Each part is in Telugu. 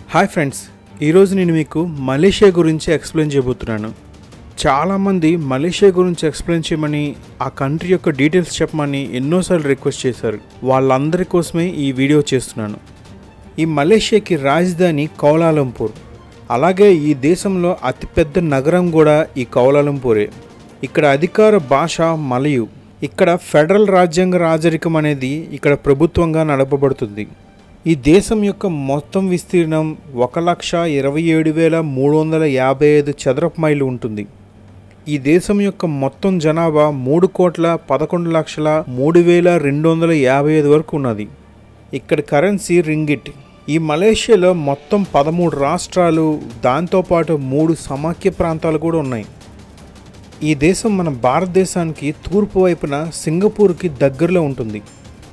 హాయ్ ఫ్రెండ్స్ ఈరోజు నేను మీకు మలేషియా గురించి ఎక్స్ప్లెయిన్ చేయబోతున్నాను చాలామంది మలేషియా గురించి ఎక్స్ప్లెయిన్ చేయమని ఆ కంట్రీ యొక్క డీటెయిల్స్ చెప్పమని ఎన్నోసార్లు రిక్వెస్ట్ చేశారు వాళ్ళందరి కోసమే ఈ వీడియో చేస్తున్నాను ఈ మలేషియాకి రాజధాని కౌలాలంపూర్ అలాగే ఈ దేశంలో అతిపెద్ద నగరం కూడా ఈ కౌలాలంపూరే ఇక్కడ అధికార భాష మలయు ఇక్కడ ఫెడరల్ రాజ్యాంగ రాజరికం అనేది ఇక్కడ ప్రభుత్వంగా నడపబడుతుంది ఈ దేశం యొక్క మొత్తం విస్తీర్ణం ఒక లక్ష ఇరవై ఏడు వేల మూడు వందల యాభై ఐదు చదరపు మైళ్ళు ఉంటుంది ఈ దేశం యొక్క మొత్తం జనాభా మూడు కోట్ల పదకొండు లక్షల మూడు వేల రెండు వందల యాభై ఐదు వరకు ఉన్నది ఇక్కడ కరెన్సీ రింగిట్ ఈ మలేషియాలో మొత్తం పదమూడు రాష్ట్రాలు దాంతోపాటు మూడు సమాఖ్య ప్రాంతాలు కూడా ఉన్నాయి ఈ దేశం మన భారతదేశానికి తూర్పు వైపున సింగపూర్కి దగ్గరలో ఉంటుంది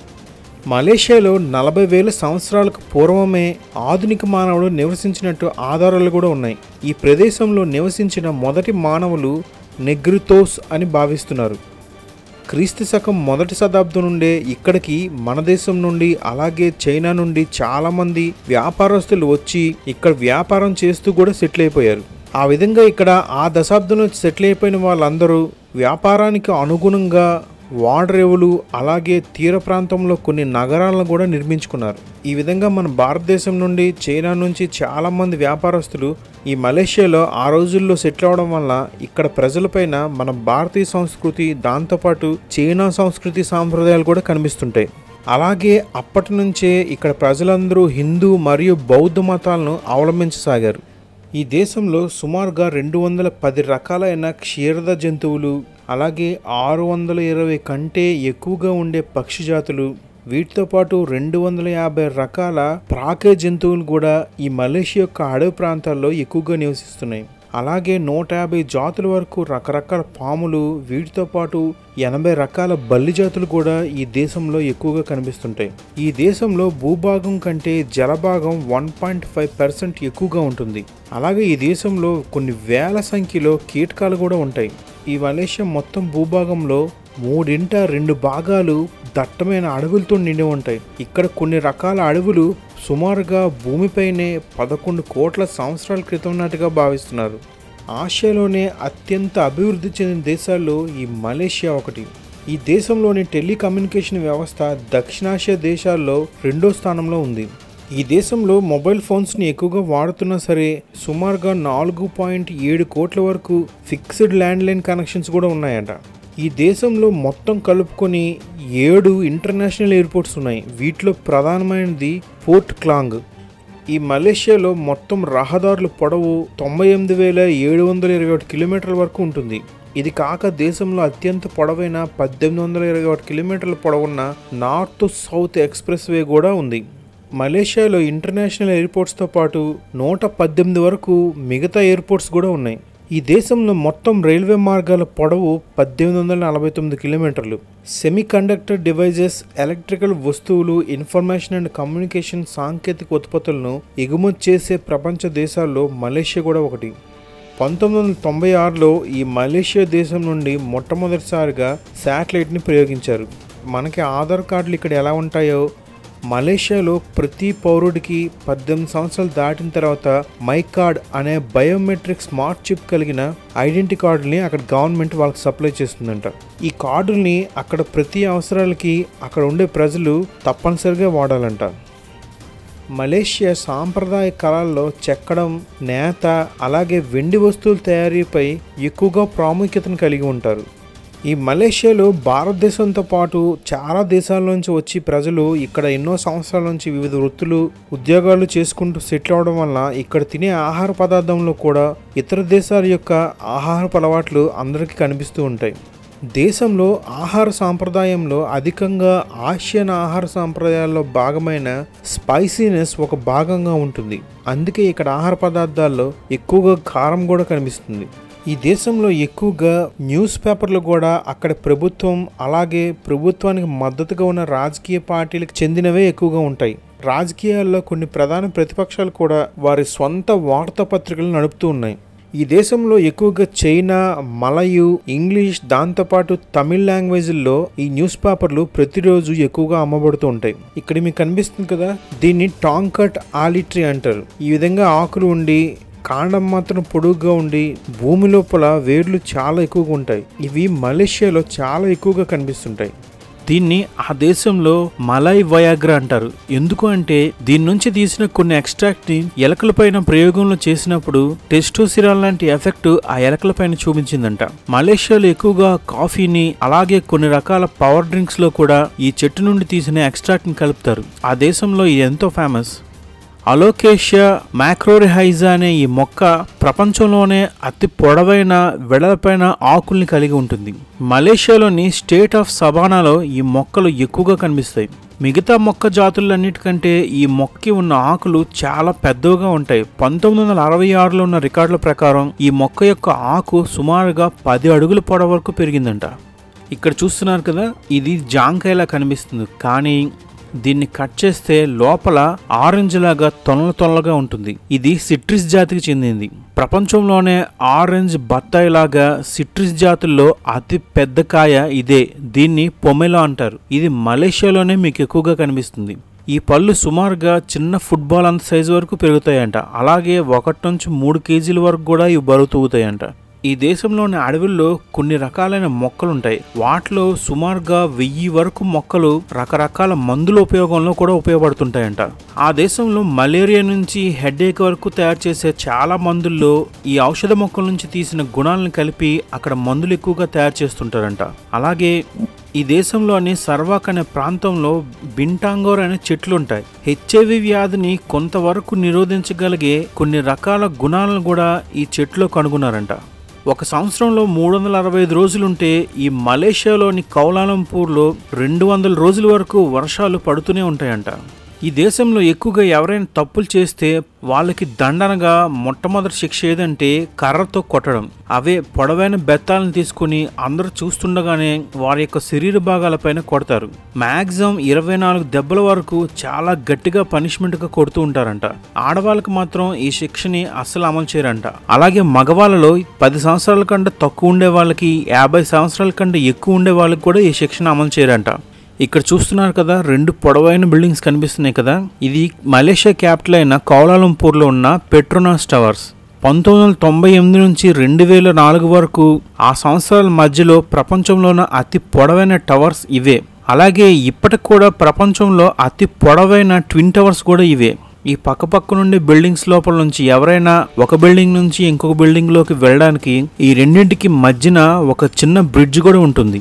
మలేషియాలో నలభై వేల సంవత్సరాలకు పూర్వమే ఆధునిక మానవుడు నివసించినట్టు ఆధారాలు కూడా ఉన్నాయి ఈ ప్రదేశంలో నివసించిన మొదటి మానవులు నెగ్రితోస్ అని భావిస్తున్నారు క్రీస్తు శకం మొదటి శతాబ్దం నుండే ఇక్కడికి మన దేశం నుండి అలాగే చైనా నుండి చాలామంది వ్యాపారస్తులు వచ్చి ఇక్కడ వ్యాపారం చేస్తూ కూడా సెటిల్ అయిపోయారు ఆ విధంగా ఇక్కడ ఆ దశాబ్దంలో సెటిల్ అయిపోయిన వాళ్ళందరూ వ్యాపారానికి అనుగుణంగా వాడరేవులు అలాగే తీర ప్రాంతంలో కొన్ని నగరాలను కూడా నిర్మించుకున్నారు ఈ విధంగా మన భారతదేశం నుండి చైనా నుంచి చాలామంది వ్యాపారస్తులు ఈ మలేషియాలో ఆ రోజుల్లో సెటిల్ అవడం వల్ల ఇక్కడ ప్రజలపైన మన భారతీయ సంస్కృతి దాంతోపాటు చైనా సంస్కృతి సాంప్రదాయాలు కూడా కనిపిస్తుంటాయి అలాగే అప్పటి నుంచే ఇక్కడ ప్రజలందరూ హిందూ మరియు బౌద్ధ మతాలను అవలంబించసాగారు ఈ దేశంలో సుమారుగా రెండు వందల పది రకాలైన క్షీరద జంతువులు అలాగే ఆరు వందల ఇరవై కంటే ఎక్కువగా ఉండే పక్షి జాతులు వీటితో పాటు రెండు వందల యాభై రకాల ప్రాకే జంతువులు కూడా ఈ మలేషియా యొక్క అడవి ప్రాంతాల్లో ఎక్కువగా నివసిస్తున్నాయి అలాగే నూట యాభై జాతుల వరకు రకరకాల పాములు వీటితో పాటు ఎనభై రకాల బల్లి జాతులు కూడా ఈ దేశంలో ఎక్కువగా కనిపిస్తుంటాయి ఈ దేశంలో భూభాగం కంటే జలభాగం వన్ పాయింట్ ఫైవ్ పర్సెంట్ ఎక్కువగా ఉంటుంది అలాగే ఈ దేశంలో కొన్ని వేల సంఖ్యలో కీటకాలు కూడా ఉంటాయి ఈ మలేషియా మొత్తం భూభాగంలో మూడింట రెండు భాగాలు దట్టమైన అడవులతో నిండి ఉంటాయి ఇక్కడ కొన్ని రకాల అడవులు సుమారుగా భూమిపైనే పదకొండు కోట్ల సంవత్సరాల క్రితం నాటిగా భావిస్తున్నారు ఆసియాలోనే అత్యంత అభివృద్ధి చెందిన దేశాల్లో ఈ మలేషియా ఒకటి ఈ దేశంలోని టెలికమ్యూనికేషన్ వ్యవస్థ దక్షిణాసియా దేశాల్లో రెండో స్థానంలో ఉంది ఈ దేశంలో మొబైల్ ఫోన్స్ని ఎక్కువగా వాడుతున్నా సరే సుమారుగా నాలుగు పాయింట్ ఏడు కోట్ల వరకు ఫిక్స్డ్ ల్యాండ్లైన్ కనెక్షన్స్ కూడా ఉన్నాయట ఈ దేశంలో మొత్తం కలుపుకొని ఏడు ఇంటర్నేషనల్ ఎయిర్పోర్ట్స్ ఉన్నాయి వీటిలో ప్రధానమైనది పోర్ట్ క్లాంగ్ ఈ మలేషియాలో మొత్తం రహదారుల పొడవు తొంభై ఎనిమిది వేల ఏడు వందల ఇరవై ఒకటి కిలోమీటర్ల వరకు ఉంటుంది ఇది కాక దేశంలో అత్యంత పొడవైన పద్దెనిమిది వందల ఇరవై ఒకటి కిలోమీటర్ల పొడవున్న నార్త్ సౌత్ ఎక్స్ప్రెస్ వే కూడా ఉంది మలేషియాలో ఇంటర్నేషనల్ ఎయిర్పోర్ట్స్తో పాటు నూట పద్దెనిమిది వరకు మిగతా ఎయిర్పోర్ట్స్ కూడా ఉన్నాయి ఈ దేశంలో మొత్తం రైల్వే మార్గాల పొడవు పద్దెనిమిది వందల నలభై తొమ్మిది కిలోమీటర్లు సెమీ కండక్టర్ డివైజెస్ ఎలక్ట్రికల్ వస్తువులు ఇన్ఫర్మేషన్ అండ్ కమ్యూనికేషన్ సాంకేతిక ఉత్పత్తులను ఎగుమతి చేసే ప్రపంచ దేశాల్లో మలేషియా కూడా ఒకటి పంతొమ్మిది వందల తొంభై ఆరులో ఈ మలేషియా దేశం నుండి మొట్టమొదటిసారిగా శాటిలైట్ని ప్రయోగించారు మనకి ఆధార్ కార్డులు ఇక్కడ ఎలా ఉంటాయో మలేషియాలో ప్రతి పౌరుడికి పద్దెనిమిది సంవత్సరాలు దాటిన తర్వాత మై కార్డ్ అనే బయోమెట్రిక్ స్మార్ట్ చిప్ కలిగిన ఐడెంటిటీ కార్డుని అక్కడ గవర్నమెంట్ వాళ్ళకి సప్లై చేస్తుందంట ఈ కార్డుల్ని అక్కడ ప్రతి అవసరాలకి అక్కడ ఉండే ప్రజలు తప్పనిసరిగా వాడాలంట మలేషియా సాంప్రదాయ కళల్లో చెక్కడం నేత అలాగే వెండి వస్తువుల తయారీపై ఎక్కువగా ప్రాముఖ్యతను కలిగి ఉంటారు ఈ మలేషియాలో భారతదేశంతో పాటు చాలా దేశాల నుంచి వచ్చి ప్రజలు ఇక్కడ ఎన్నో సంవత్సరాల నుంచి వివిధ వృత్తులు ఉద్యోగాలు చేసుకుంటూ సెటిల్ అవడం వల్ల ఇక్కడ తినే ఆహార పదార్థంలో కూడా ఇతర దేశాల యొక్క ఆహారపు అలవాట్లు అందరికీ కనిపిస్తూ ఉంటాయి దేశంలో ఆహార సాంప్రదాయంలో అధికంగా ఆసియన్ ఆహార సాంప్రదాయాల్లో భాగమైన స్పైసీనెస్ ఒక భాగంగా ఉంటుంది అందుకే ఇక్కడ ఆహార పదార్థాల్లో ఎక్కువగా కారం కూడా కనిపిస్తుంది ఈ దేశంలో ఎక్కువగా న్యూస్ పేపర్లు కూడా అక్కడ ప్రభుత్వం అలాగే ప్రభుత్వానికి మద్దతుగా ఉన్న రాజకీయ పార్టీలకు చెందినవే ఎక్కువగా ఉంటాయి రాజకీయాల్లో కొన్ని ప్రధాన ప్రతిపక్షాలు కూడా వారి సొంత వార్తాపత్రికలు నడుపుతూ ఉన్నాయి ఈ దేశంలో ఎక్కువగా చైనా మలయు ఇంగ్లీష్ దాంతోపాటు తమిళ్ లాంగ్వేజ్ల్లో ఈ న్యూస్ పేపర్లు ప్రతిరోజు ఎక్కువగా అమ్మబడుతూ ఉంటాయి ఇక్కడ మీకు కనిపిస్తుంది కదా దీన్ని టాంకట్ ఆలిట్రీ అంటారు ఈ విధంగా ఆకులు ఉండి కాండం మాత్రం పొడుగ్గా ఉండి భూమి లోపల వేర్లు చాలా ఎక్కువగా ఉంటాయి ఇవి మలేషియాలో చాలా ఎక్కువగా కనిపిస్తుంటాయి దీన్ని ఆ దేశంలో మలై వయాగ్రా అంటారు ఎందుకు అంటే దీని నుంచి తీసిన కొన్ని ఎక్స్ట్రాక్ట్ ని ఎలకలపైన ప్రయోగంలో చేసినప్పుడు టెస్టోసిరాన్ లాంటి ఎఫెక్ట్ ఆ ఎలకలపైన చూపించిందంట మలేషియాలో ఎక్కువగా కాఫీని అలాగే కొన్ని రకాల పవర్ డ్రింక్స్ లో కూడా ఈ చెట్టు నుండి తీసిన ఎక్స్ట్రాక్ట్ ని కలుపుతారు ఆ దేశంలో ఇది ఎంతో ఫేమస్ అలోకేషియా మ్యాక్రోరిహైజా అనే ఈ మొక్క ప్రపంచంలోనే అతి పొడవైన వెడలపైన ఆకుల్ని కలిగి ఉంటుంది మలేషియాలోని స్టేట్ ఆఫ్ సబానాలో ఈ మొక్కలు ఎక్కువగా కనిపిస్తాయి మిగతా మొక్క జాతులన్నిటికంటే ఈ మొక్కకి ఉన్న ఆకులు చాలా పెద్దవిగా ఉంటాయి పంతొమ్మిది వందల అరవై ఆరులో ఉన్న రికార్డుల ప్రకారం ఈ మొక్క యొక్క ఆకు సుమారుగా పది అడుగుల పొడవు వరకు పెరిగిందంట ఇక్కడ చూస్తున్నారు కదా ఇది జాంకాయలా కనిపిస్తుంది కానీ దీన్ని కట్ చేస్తే లోపల ఆరెంజ్ లాగా తొనల తొనలుగా ఉంటుంది ఇది సిట్రిస్ జాతికి చెందింది ప్రపంచంలోనే ఆరెంజ్ బత్తాయి లాగా సిట్రిస్ జాతుల్లో అతి పెద్ద కాయ ఇదే దీన్ని పొమెలో అంటారు ఇది మలేషియాలోనే మీకు ఎక్కువగా కనిపిస్తుంది ఈ పళ్ళు సుమారుగా చిన్న ఫుట్బాల్ అంత సైజు వరకు పెరుగుతాయంట అలాగే ఒకటి నుంచి మూడు కేజీల వరకు కూడా ఇవి బరువు తూగుతాయంట ఈ దేశంలోని అడవుల్లో కొన్ని రకాలైన మొక్కలు ఉంటాయి వాటిలో సుమారుగా వెయ్యి వరకు మొక్కలు రకరకాల మందుల ఉపయోగంలో కూడా ఉపయోగపడుతుంటాయంట ఆ దేశంలో మలేరియా నుంచి హెడేక్ వరకు తయారు చేసే చాలా మందుల్లో ఈ ఔషధ మొక్కల నుంచి తీసిన గుణాలను కలిపి అక్కడ మందులు ఎక్కువగా తయారు చేస్తుంటారంట అలాగే ఈ దేశంలోని సర్వాక్ అనే ప్రాంతంలో బింటాంగోర్ అనే చెట్లు ఉంటాయి హెచ్ఐవి వ్యాధిని కొంతవరకు నిరోధించగలిగే కొన్ని రకాల గుణాలను కూడా ఈ చెట్లో కనుగొన్నారంట ఒక సంవత్సరంలో మూడు వందల అరవై ఐదు రోజులుంటే ఈ మలేషియాలోని కౌలాలంపూర్లో రెండు వందల రోజుల వరకు వర్షాలు పడుతూనే ఉంటాయంట ఈ దేశంలో ఎక్కువగా ఎవరైనా తప్పులు చేస్తే వాళ్ళకి దండనగా మొట్టమొదటి శిక్ష ఏదంటే కర్రతో కొట్టడం అవే పొడవైన బెత్తాలను తీసుకుని అందరూ చూస్తుండగానే వారి యొక్క శరీర భాగాలపైన కొడతారు మ్యాక్సిమం ఇరవై నాలుగు దెబ్బల వరకు చాలా గట్టిగా పనిష్మెంట్గా కొడుతూ ఉంటారంట ఆడవాళ్ళకి మాత్రం ఈ శిక్షని అస్సలు అమలు చేయరంట అలాగే మగవాళ్ళలో పది సంవత్సరాల కంటే తక్కువ ఉండే వాళ్ళకి యాభై సంవత్సరాల కంటే ఎక్కువ ఉండే వాళ్ళకి కూడా ఈ శిక్షను అమలు చేయరంట ఇక్కడ చూస్తున్నారు కదా రెండు పొడవైన బిల్డింగ్స్ కనిపిస్తున్నాయి కదా ఇది మలేషియా క్యాపిటల్ అయిన కౌలాలంపూర్లో ఉన్న పెట్రోనాస్ టవర్స్ పంతొమ్మిది వందల తొంభై ఎనిమిది నుంచి రెండు వేల నాలుగు వరకు ఆ సంవత్సరాల మధ్యలో ప్రపంచంలోన అతి పొడవైన టవర్స్ ఇవే అలాగే ఇప్పటికి కూడా ప్రపంచంలో అతి పొడవైన ట్విన్ టవర్స్ కూడా ఇవే ఈ పక్కపక్క నుండి బిల్డింగ్స్ లోపల నుంచి ఎవరైనా ఒక బిల్డింగ్ నుంచి ఇంకొక బిల్డింగ్ లోకి వెళ్ళడానికి ఈ రెండింటికి మధ్యన ఒక చిన్న బ్రిడ్జ్ కూడా ఉంటుంది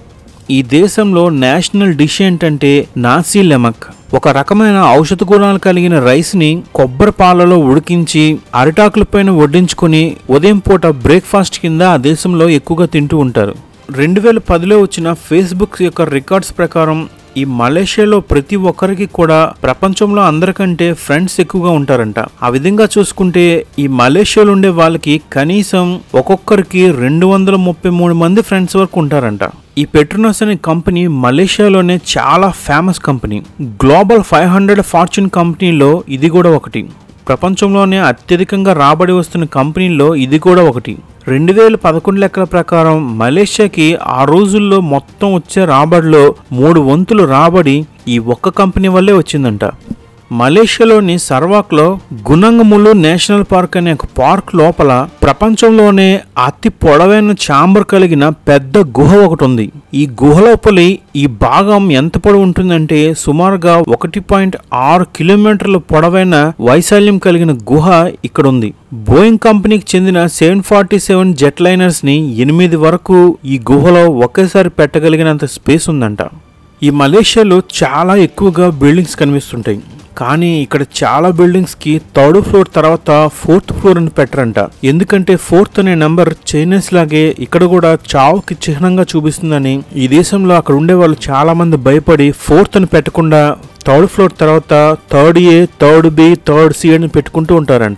ఈ దేశంలో నేషనల్ డిష్ ఏంటంటే నాసీ లెమక్ ఒక రకమైన ఔషధ గుణాలు కలిగిన రైస్ని కొబ్బరి పాలలో ఉడికించి అరిటాకులపైన వడ్డించుకొని ఉదయం పూట బ్రేక్ఫాస్ట్ కింద ఆ దేశంలో ఎక్కువగా తింటూ ఉంటారు రెండు వేల పదిలో వచ్చిన ఫేస్బుక్ యొక్క రికార్డ్స్ ప్రకారం ఈ మలేషియాలో ప్రతి ఒక్కరికి కూడా ప్రపంచంలో అందరికంటే ఫ్రెండ్స్ ఎక్కువగా ఉంటారంట ఆ విధంగా చూసుకుంటే ఈ మలేషియాలో ఉండే వాళ్ళకి కనీసం ఒక్కొక్కరికి రెండు వందల ముప్పై మూడు మంది ఫ్రెండ్స్ వరకు ఉంటారంట ఈ పెట్రోనస్ అనే కంపెనీ మలేషియాలోనే చాలా famous company global five hundred fortune కంపెనీలో ఇది కూడా ఒకటి ప్రపంచంలోనే అత్యధికంగా రాబడి వస్తున్న కంపెనీల్లో ఇది కూడా ఒకటి రెండు వేల పదకొండు లెక్కల ప్రకారం మలేషియాకి ఆ రోజుల్లో మొత్తం వచ్చే రాబడిలో మూడు వంతులు రాబడి ఈ ఒక్క కంపెనీ వల్లే వచ్చిందంట మలేషియాలోని సర్వాక్లో గునంగములు నేషనల్ పార్క్ అనే ఒక పార్క్ లోపల ప్రపంచంలోనే అతి పొడవైన చాంబర్ కలిగిన పెద్ద గుహ ఒకటి ఉంది ఈ గుహ లోపలి ఈ భాగం ఎంత పొడవు ఉంటుందంటే సుమారుగా ఒకటి పాయింట్ ఆరు కిలోమీటర్ల పొడవైన వైశాల్యం కలిగిన గుహ ఇక్కడ ఉంది బోయింగ్ కంపెనీకి చెందిన seven forty seven jetliners ని ఎనిమిది వరకు ఈ గుహలో ఒకేసారి పెట్టగలిగినంత స్పేస్ ఉందంట ఈ మలేషియాలో చాలా ఎక్కువగా బిల్డింగ్స్ కనిపిస్తుంటాయి కానీ ఇక్కడ చాలా బిల్డింగ్స్ కి థర్డ్ ఫ్లోర్ తర్వాత ఫోర్త్ ఫ్లోర్ అని పెట్టరంట ఎందుకంటే ఫోర్త్ అనే నెంబర్ చైనీస్ లాగే ఇక్కడ కూడా చావుకి చిహ్నంగా చూపిస్తుందని ఈ దేశంలో అక్కడ ఉండే వాళ్ళు చాలా మంది భయపడి ఫోర్త్ అని పెట్టకుండా థర్డ్ ఫ్లోర్ తర్వాత third A third B third C అని పెట్టుకుంటూ ఉంటారంట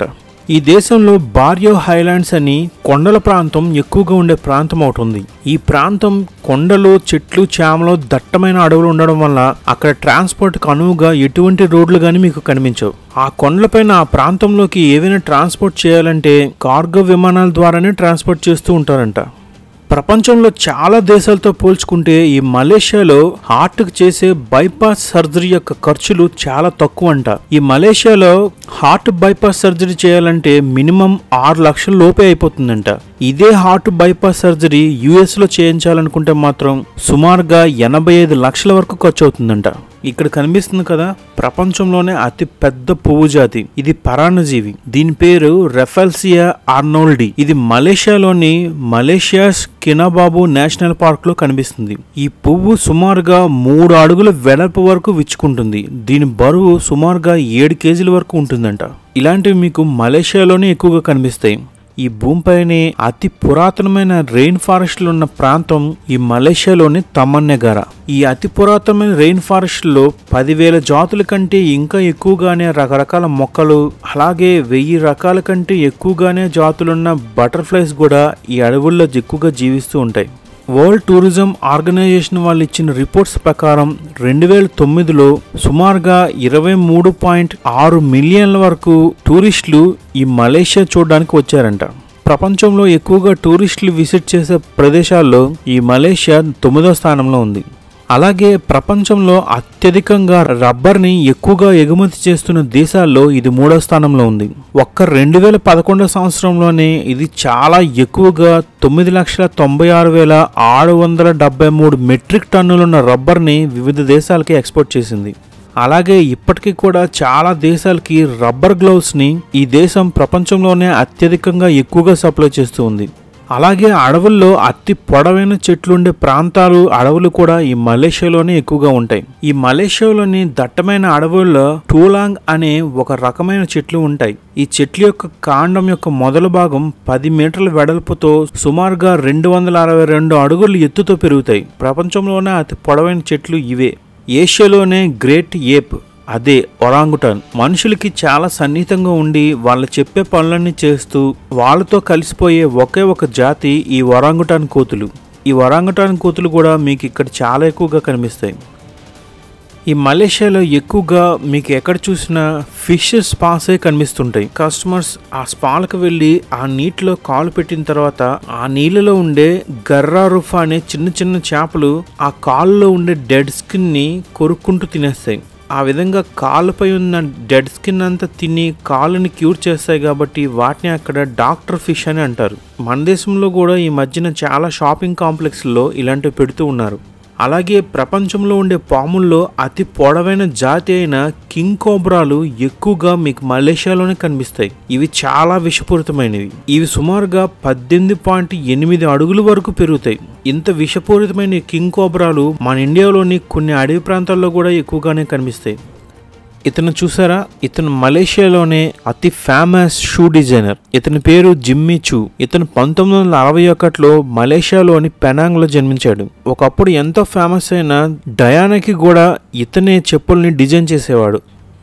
ఈ దేశంలో బారియో హైలాండ్స్ అని కొండల ప్రాంతం ఎక్కువగా ఉండే ప్రాంతం ఒకటి ఉంది ఈ ప్రాంతం కొండలు చెట్లు చేమలు దట్టమైన అడవులు ఉండడం వల్ల అక్కడ ట్రాన్స్పోర్ట్ అనువుగా ఎటువంటి రోడ్లు కానీ మీకు కనిపించవు ఆ కొండలపైన ఆ ప్రాంతంలోకి ఏవైనా ట్రాన్స్పోర్ట్ చేయాలంటే కార్గో విమానాల ద్వారానే ట్రాన్స్పోర్ట్ చేస్తూ ఉంటారంట ప్రపంచంలో చాలా దేశాలతో పోల్చుకుంటే ఈ మలేషియాలో హార్ట్కి చేసే బైపాస్ సర్జరీ యొక్క ఖర్చులు చాలా తక్కువ అంట ఈ మలేషియాలో హార్ట్ బైపాస్ సర్జరీ చేయాలంటే మినిమం ఆరు లక్షల లోపే అయిపోతుందంట ఇదే హార్ట్ బైపాస్ సర్జరీ యుఎస్ లో చేయించాలనుకుంటే మాత్రం సుమారుగా ఎనభై ఐదు లక్షల వరకు ఖర్చు అవుతుందంట ఇక్కడ కనిపిస్తుంది కదా ప్రపంచంలోనే అతి పెద్ద పువ్వు జాతి ఇది పరాన్నజీవి దీని పేరు రెఫల్సియా ఆర్నోల్డి ఇది మలేషియాలోని మలేషియాస్ కినాబాబు నేషనల్ పార్క్ లో కనిపిస్తుంది ఈ పువ్వు సుమారుగా మూడు అడుగుల వెడల్పు వరకు విచ్చుకుంటుంది దీని బరువు సుమారుగా ఏడు కేజీల వరకు ఉంటుందంట ఇలాంటివి మీకు మలేషియాలోనే ఎక్కువగా కనిపిస్తాయి ఈ భూమిపైనే అతి పురాతనమైన రెయిన్ ఫారెస్ట్లు ఉన్న ప్రాంతం ఈ మలేషియాలోని తమన్నెగర ఈ అతి పురాతనమైన రెయిన్ ఫారెస్ట్లో పదివేల జాతుల కంటే ఇంకా ఎక్కువగానే రకరకాల మొక్కలు అలాగే వెయ్యి రకాల కంటే ఎక్కువగానే జాతులున్న బటర్ఫ్లైస్ కూడా ఈ అడవుల్లో ఎక్కువగా జీవిస్తూ ఉంటాయి వరల్డ్ టూరిజం ఆర్గనైజేషన్ వాళ్ళు ఇచ్చిన రిపోర్ట్స్ ప్రకారం రెండు వేల తొమ్మిదిలో సుమారుగా ఇరవై మూడు పాయింట్ ఆరు మిలియన్ల వరకు టూరిస్టులు ఈ మలేషియా చూడడానికి వచ్చారంట ప్రపంచంలో ఎక్కువగా టూరిస్టులు విజిట్ చేసే ప్రదేశాల్లో ఈ మలేషియా తొమ్మిదో స్థానంలో ఉంది అలాగే ప్రపంచంలో అత్యధికంగా రబ్బర్ని ఎక్కువగా ఎగుమతి చేస్తున్న దేశాల్లో ఇది మూడో స్థానంలో ఉంది ఒక్క రెండు వేల పదకొండో సంవత్సరంలోనే ఇది చాలా ఎక్కువగా తొమ్మిది లక్షల తొంభై ఆరు వేల ఆరు వందల డెబ్బై మూడు మెట్రిక్ టన్నులున్న రబ్బర్ని వివిధ దేశాలకి ఎక్స్పోర్ట్ చేసింది అలాగే ఇప్పటికీ కూడా చాలా దేశాలకి రబ్బర్ గ్లౌస్ని ఈ దేశం ప్రపంచంలోనే అత్యధికంగా ఎక్కువగా సప్లై చేస్తూ ఉంది అలాగే అడవుల్లో అతి పొడవైన చెట్లు ఉండే ప్రాంతాలు అడవులు కూడా ఈ మలేషియాలోనే ఎక్కువగా ఉంటాయి ఈ మలేషియాలోని దట్టమైన అడవుల్లో టూలాంగ్ అనే ఒక రకమైన చెట్లు ఉంటాయి ఈ చెట్ల యొక్క కాండం యొక్క మొదలు భాగం పది మీటర్ల వెడల్పుతో సుమారుగా రెండు వందల అరవై రెండు అడుగులు ఎత్తుతో పెరుగుతాయి ప్రపంచంలోనే అతి పొడవైన చెట్లు ఇవే ఏషియాలోనే గ్రేట్ ఏప్ అదే ఒరాంగుటాన్ మనుషులకి చాలా సన్నిహితంగా ఉండి వాళ్ళు చెప్పే పనులన్నీ చేస్తూ వాళ్ళతో కలిసిపోయే ఒకే ఒక జాతి ఈ ఒరాంగుటాన్ కోతులు ఈ ఒరాంగుటాన్ కోతులు కూడా మీకు ఇక్కడ చాలా ఎక్కువగా కనిపిస్తాయి ఈ మలేషియాలో ఎక్కువగా మీకు ఎక్కడ చూసినా ఫిష్ స్పాసే కనిపిస్తుంటాయి కస్టమర్స్ ఆ స్పాలకు వెళ్ళి ఆ నీటిలో కాలు పెట్టిన తర్వాత ఆ నీళ్ళలో ఉండే గర్రా రుఫా అనే చిన్న చిన్న చేపలు ఆ కాలులో ఉండే డెడ్ స్కిన్ ని కొరుక్కుంటూ తినేస్తాయి ఆ విధంగా కాలుపై ఉన్న డెడ్ స్కిన్ అంతా తిని కాలుని క్యూర్ చేస్తాయి కాబట్టి వాటిని అక్కడ డాక్టర్ ఫిష్ అని అంటారు మన దేశంలో కూడా ఈ మధ్యన చాలా షాపింగ్ కాంప్లెక్స్లో ఇలాంటివి పెడుతూ ఉన్నారు అలాగే ప్రపంచంలో ఉండే పాముల్లో అతి పొడవైన జాతి అయిన కింగ్ కోబ్రాలు ఎక్కువగా మీకు మలేషియాలోనే కనిపిస్తాయి ఇవి చాలా విషపూరితమైనవి ఇవి సుమారుగా పద్దెనిమిది పాయింట్ ఎనిమిది అడుగుల వరకు పెరుగుతాయి ఇంత విషపూరితమైన కింగ్ కోబ్రాలు మన ఇండియాలోని కొన్ని అడవి ప్రాంతాల్లో కూడా ఎక్కువగానే కనిపిస్తాయి ఇతను చూసారా ఇతను మలేషియాలోనే అతి ఫేమస్ షూ డిజైనర్ ఇతని పేరు జిమ్మీ చూ ఇతను పంతొమ్మిది వందల అరవై ఒకటిలో మలేషియాలోని పెనాంగ్లో జన్మించాడు ఒకప్పుడు ఎంతో ఫేమస్ అయిన డయానాకి కూడా ఇతనే చెప్పుల్ని డిజైన్ చేసేవాడు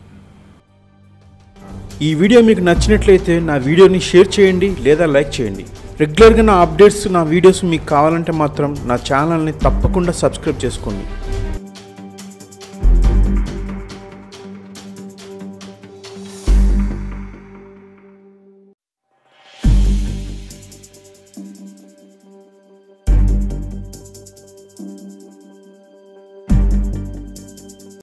ఈ వీడియో మీకు నచ్చినట్లయితే నా వీడియోని షేర్ చేయండి లేదా లైక్ చేయండి రెగ్యులర్గా నా అప్డేట్స్ నా వీడియోస్ మీకు కావాలంటే మాత్రం నా ఛానల్ని తప్పకుండా సబ్స్క్రైబ్ చేసుకోండి